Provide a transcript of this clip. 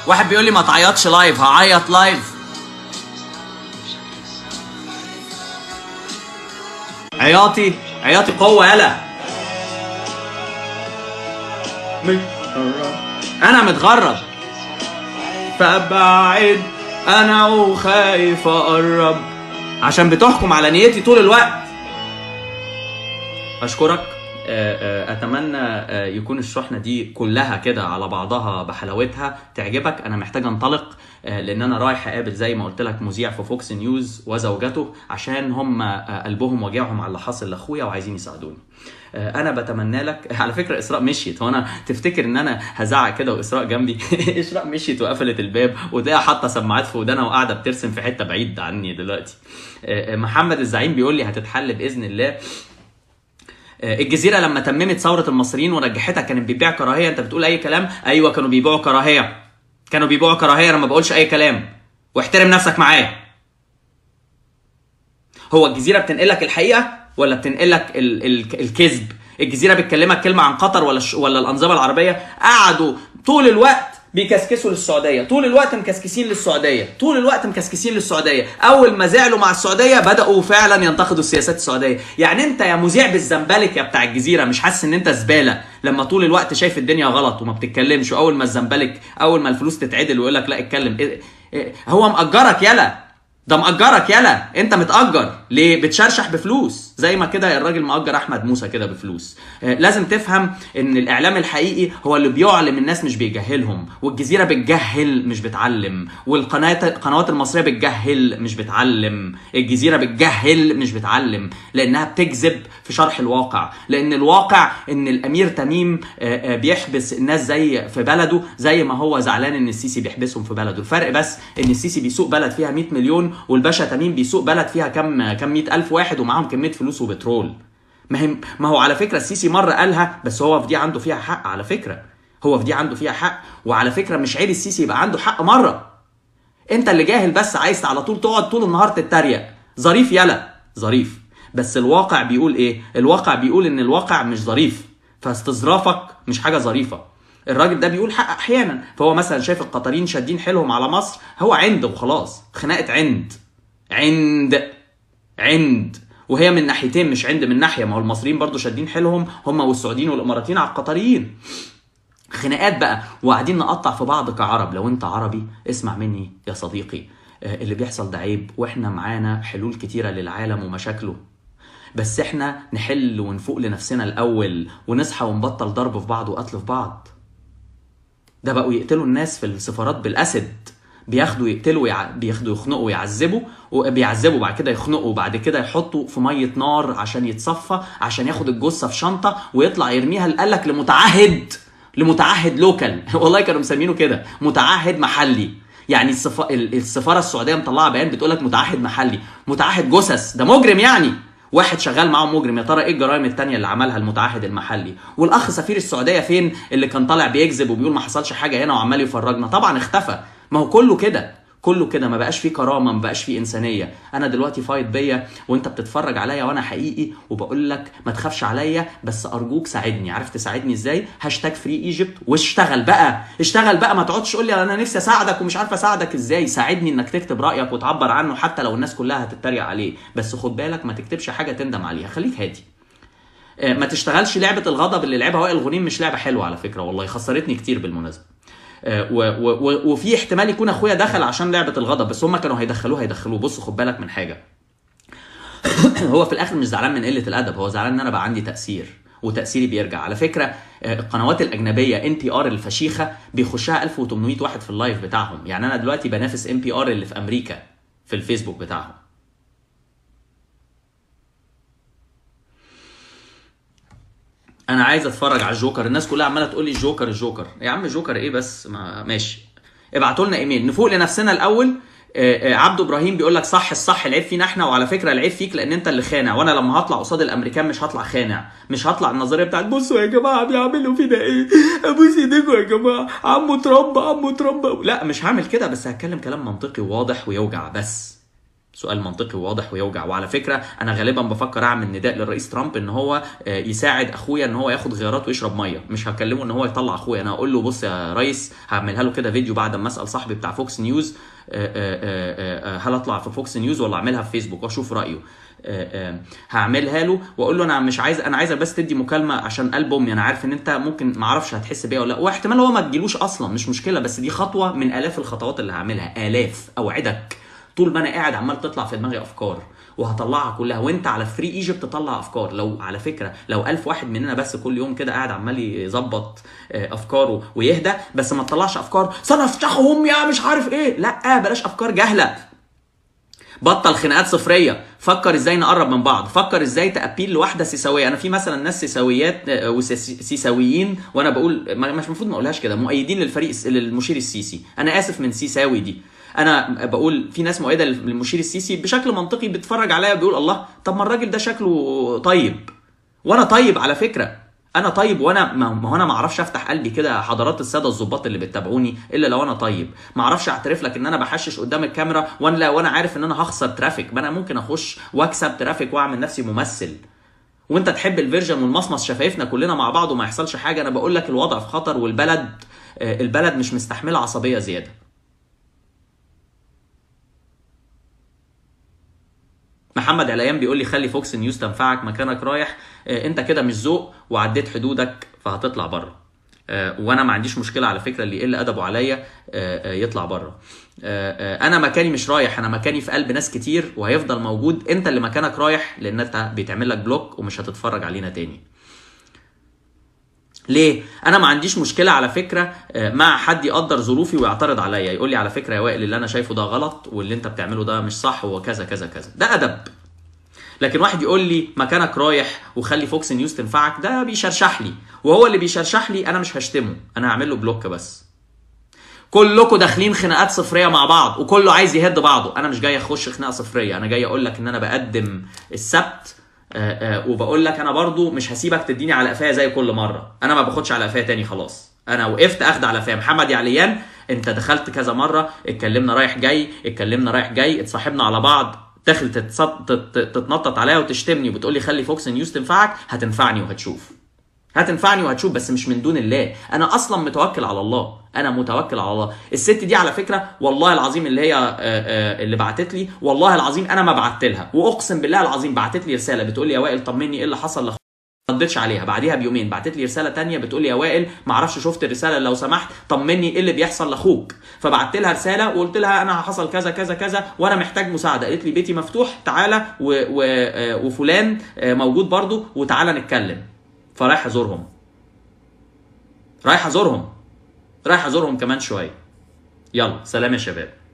واحد بيقول لي ما تعيطش لايف هعيط لايف عياطي عياطي قوة يلا انا متغرب فابعد انا وخايف اقرب عشان بتحكم على نيتي طول الوقت اشكرك آه، آه، اتمنى آه، يكون الشحنه دي كلها كده على بعضها بحلاوتها تعجبك انا محتاج انطلق آه، لان انا رايح اقابل زي ما قلت لك مذيع في فوكس نيوز وزوجته عشان هم آه، قلبهم واجعهم على اللي حاصل لاخويا وعايزين يساعدوني آه، انا بتمنى لك على فكره اسراء مشيت وانا تفتكر ان انا هزعق كده واسراء جنبي اسراء مشيت وقفلت الباب وتلاقيها حاطه سماعات في ودانها وقاعده بترسم في حته بعيد عني دلوقتي آه، آه، محمد الزعيم بيقول لي هتتحل باذن الله آه، الجزيره لما تممت ثوره المصريين ونجحتها كانت بتبيع كراهيه انت بتقول اي كلام ايوه كانوا بيبيعوا كراهيه كانوا بيبيعوا كراهيه انا ما بقولش اي كلام واحترم نفسك معايا هو الجزيره بتنقلك الحقيقه ولا بتنقلك ال- ال- الكذب الجزيره بتكلمك كلمه عن قطر ولا الش- ولا الانظمه العربيه قعدوا طول الوقت بيكسكسوا للسعوديه طول الوقت مكسكسين للسعوديه طول الوقت مكسكسين للسعوديه اول ما زعلوا مع السعوديه بداوا فعلا ينتقدوا السياسات السعوديه يعني انت يا مذيع بالزنبلك يا بتاع الجزيره مش حاسس ان انت زباله لما طول الوقت شايف الدنيا غلط وما بتتكلمش واول ما الزنبلك اول ما الفلوس تتعدل ويقول لك لا اتكلم إيه إيه هو مأجرك يلا ده مأجرك يلا انت متأجر ليه بتشرشح بفلوس زي ما كده الراجل مأجر احمد موسى كده بفلوس آه، لازم تفهم ان الاعلام الحقيقي هو اللي بيعلم الناس مش بيجهلهم والجزيره بتجهل مش بتعلم والقناه القنوات المصريه بتجهل مش بتعلم الجزيره بتجهل مش بتعلم لانها بتكذب في شرح الواقع لان الواقع ان الامير تميم آه، آه، بيحبس الناس زي في بلده زي ما هو زعلان ان السيسي بيحبسهم في بلده الفرق بس ان السيسي بيسوق بلد فيها 100 مليون والباشا تميم بيسوق بلد فيها كم كم 100 الف واحد ومعاهم كميه فلوس وبترول ما هي ما هو على فكره السيسي مره قالها بس هو في دي عنده فيها حق على فكره هو في دي عنده فيها حق وعلى فكره مش عيب السيسي يبقى عنده حق مره انت اللي جاهل بس عايز على طول تقعد طول النهار تتريق ظريف يلا ظريف بس الواقع بيقول ايه الواقع بيقول ان الواقع مش ظريف فاستظرافك مش حاجه ظريفه الراجل ده بيقول حق احيانا فهو مثلا شايف القطريين شادين حيلهم على مصر هو عند وخلاص خناقه عند عند عند وهي من ناحيتين مش عند من ناحيه ما هو المصريين برضو شادين حيلهم هم والسعوديين والاماراتيين على القطريين خناقات بقى وقاعدين نقطع في بعض كعرب لو انت عربي اسمع مني يا صديقي آه، اللي بيحصل ده عيب واحنا معانا حلول كتيره للعالم ومشاكله بس احنا نحل ونفوق لنفسنا الاول ونصحى ونبطل ضرب في بعض وقتل في بعض ده بقوا يقتلوا الناس في السفارات بالاسد بياخدوا يقتلوا ويع... بياخدوا يخنقوا ويعذبوا وبيعذبوا بعد كده يخنقوا وبعد كده يحطوا في ميه نار عشان يتصفى عشان ياخد الجثه في شنطه ويطلع يرميها قال لك لمتعهد لمتعهد لوكال والله كانوا مسمينه كده متعهد محلي يعني السف... ال- السفاره السعوديه مطلعه بيان بتقول لك متعهد محلي متعهد جثث ده مجرم يعني واحد شغال معاهم مجرم يا ترى ايه الجرائم التانية اللي عملها المتعهد المحلي والاخ سفير السعوديه فين اللي كان طالع بيكذب وبيقول ما حصلش حاجه هنا وعمال يفرجنا طبعا اختفى ما هو كله كده كله كده ما بقاش فيه كرامه ما بقاش فيه انسانيه انا دلوقتي فايت بيا وانت بتتفرج عليا وانا حقيقي وبقول لك ما تخافش عليا بس ارجوك ساعدني عرفت تساعدني ازاي هاشتاج فري ايجيبت واشتغل بقى اشتغل بقى ما تقعدش تقول لي انا نفسي اساعدك ومش عارف اساعدك ازاي ساعدني انك تكتب رايك وتعبر عنه حتى لو الناس كلها هتتريق عليه بس خد بالك ما تكتبش حاجه تندم عليها خليك هادي آه، ما تشتغلش لعبه الغضب اللي لعبها وائل غنيم مش لعبه حلوه على فكره والله خسرتني كتير بالمناسبه آه، و- و- و- وفي احتمال يكون اخويا دخل عشان لعبه الغضب بس هم كانوا هيدخلوه هيدخلوه بص خد بالك من حاجه هو في الاخر مش زعلان من قله الادب هو زعلان ان انا بقى عندي تاثير وتاثيري بيرجع على فكره آه، القنوات الاجنبيه ان تي ار الفشيخه بيخشها 1800 واحد في اللايف بتاعهم يعني انا دلوقتي بنافس ام بي ار اللي في امريكا في الفيسبوك بتاعهم انا عايز اتفرج على الجوكر الناس كلها عماله تقول لي الجوكر الجوكر يا عم الجوكر ايه بس ما ماشي ابعتوا لنا ايميل نفوق لنفسنا الاول آه، آه، عبده ابراهيم بيقول لك صح الصح العيب فينا احنا وعلى فكره العيب فيك لان انت اللي خانع وانا لما هطلع قصاد الامريكان مش هطلع خانع مش هطلع النظريه بتاعت بصوا يا جماعه بيعملوا فينا ايه ابوس ايديكم يا جماعه عمو ترامب عمو ترامب لا مش هعمل كده بس هتكلم كلام منطقي وواضح ويوجع بس سؤال منطقي وواضح ويوجع وعلى فكره انا غالبا بفكر اعمل نداء للرئيس ترامب ان هو آه، يساعد اخويا ان هو ياخد غيارات ويشرب ميه مش هكلمه ان هو يطلع اخويا انا هقول له بص يا ريس هعملها له كده فيديو بعد ما اسال صاحبي بتاع فوكس نيوز آه، آه، آه، آه، هل اطلع في فوكس نيوز ولا اعملها في فيسبوك واشوف رايه آه، آه، هعملها له واقول له انا مش عايز انا عايزك بس تدي مكالمه عشان قلب امي انا عارف ان انت ممكن ما اعرفش هتحس بيها ولا لا واحتمال هو ما تجيلوش اصلا مش مشكله بس دي خطوه من الاف الخطوات اللي هعملها الاف اوعدك طول ما انا قاعد عمال تطلع في دماغي افكار وهطلعها كلها وانت على فري ايجيبت تطلع افكار لو على فكره لو ألف واحد مننا بس كل يوم كده قاعد عمال يظبط آه، افكاره ويهدى بس ما تطلعش افكار سنفتحهم يا مش عارف ايه لا بلاش افكار جهله بطل خناقات صفريه فكر ازاي نقرب من بعض فكر ازاي تابيل لواحده سيساويه انا في مثلا ناس سيساويات آه، وسيساويين وانا بقول ما- مش المفروض ما اقولهاش كده مؤيدين للفريق الس- للمشير السيسي انا اسف من سيساوي دي انا بقول في ناس مؤيده للمشير السيسي بشكل منطقي بيتفرج عليا بيقول الله طب ما الراجل ده شكله طيب وانا طيب على فكره انا طيب وانا ما ما هو انا ما اعرفش افتح قلبي كده حضرات الساده الظباط اللي بتتابعوني الا لو انا طيب ما اعرفش اعترف لك ان انا بحشش قدام الكاميرا وانا لا وانا عارف ان انا هخسر ترافيك ما انا ممكن اخش واكسب ترافيك واعمل نفسي ممثل وانت تحب الفيرجن والمصمص شفايفنا كلنا مع بعض وما يحصلش حاجه انا بقول لك الوضع في خطر والبلد آه، البلد مش مستحمله عصبيه زياده محمد عليان بيقول لي خلي فوكس نيوز تنفعك مكانك رايح آه، انت كده مش ذوق وعديت حدودك فهتطلع بره آه، وانا ما عنديش مشكله على فكره اللي يقل ادبه عليا آه، آه، يطلع بره آه، آه، انا مكاني مش رايح انا مكاني في قلب ناس كتير وهيفضل موجود انت اللي مكانك رايح لان انت بيتعمل لك بلوك ومش هتتفرج علينا تاني ليه؟ انا ما عنديش مشكله على فكره آه، مع حد يقدر ظروفي ويعترض عليا يقول لي على فكره يا وائل اللي انا شايفه ده غلط واللي انت بتعمله ده مش صح وكذا كذا كذا ده ادب لكن واحد يقول لي مكانك رايح وخلي فوكس نيوز تنفعك ده بيشرشح لي وهو اللي بيشرشح لي انا مش هشتمه انا هعمل له بلوك بس كلكم داخلين خناقات صفريه مع بعض وكله عايز يهد بعضه انا مش جاي اخش خناقه صفريه انا جاي اقول لك ان انا بقدم السبت آه، آه، وبقول لك انا برضو مش هسيبك تديني على قفايا زي كل مره انا ما باخدش على قفايا تاني خلاص انا وقفت اخد على قفايا محمد يعليان انت دخلت كذا مره اتكلمنا رايح جاي اتكلمنا رايح جاي اتصاحبنا على بعض داخل تتص- تت- تتنطط عليا وتشتمني وبتقول لي خلي فوكس نيوز تنفعك هتنفعني وهتشوف هتنفعني وهتشوف بس مش من دون الله انا اصلا متوكل على الله انا متوكل على الله الست دي على فكره والله العظيم اللي هي آه، آه، اللي بعتت لي والله العظيم انا ما بعت لها واقسم بالله العظيم بعتت لي رساله بتقول لي يا وائل طمني ايه اللي حصل لاخوك ما ردتش عليها بعديها بيومين بعتت لي رساله تانية بتقول لي يا وائل ما اعرفش شفت الرساله لو سمحت طمني ايه اللي بيحصل لاخوك فبعت لها رساله وقلت لها انا حصل كذا كذا كذا وانا محتاج مساعده قالت لي بيتي مفتوح تعالى و... و... آه، وفلان آه، موجود برضو وتعالى نتكلم فرايح ازورهم رايح ازورهم رايح ازورهم كمان شويه يلا سلام يا شباب